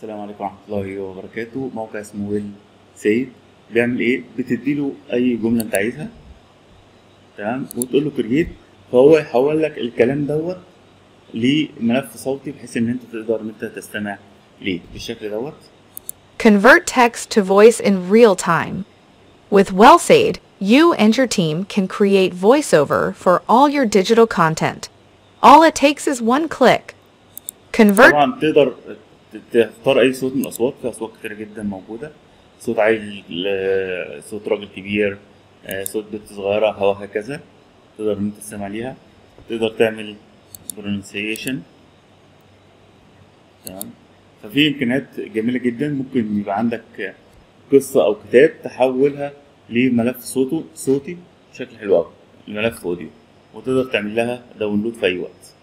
السلام عليكم ورحمة الله وبركاته موقع اسمه ويل سيد بيعمل ايه بتديله اي جملة انت عايزها تمام وتقول له كرييت فهو يحول لك الكلام دوت لملف صوتي بحيث ان انت تقدر ان انت تستمع ليه بالشكل دوت Convert text to voice in real time. With WellSaid, you and your team can create voiceover for all your digital content. All it takes is one click. Convert طبعا تقدر تختار اي صوت من الاصوات في اصوات كتيرة جدا موجودة صوت عيل آه، صوت راجل كبير آه، صوت بنت صغيرة وهكذا تقدر ان انت تستمع ليها تقدر تعمل pronunciation تمام ففي امكانيات جميلة جدا ممكن يبقى عندك قصة او كتاب تحولها لملف صوته صوتي بشكل حلو قوي الملف اوديو وتقدر تعمل لها داونلود في اي وقت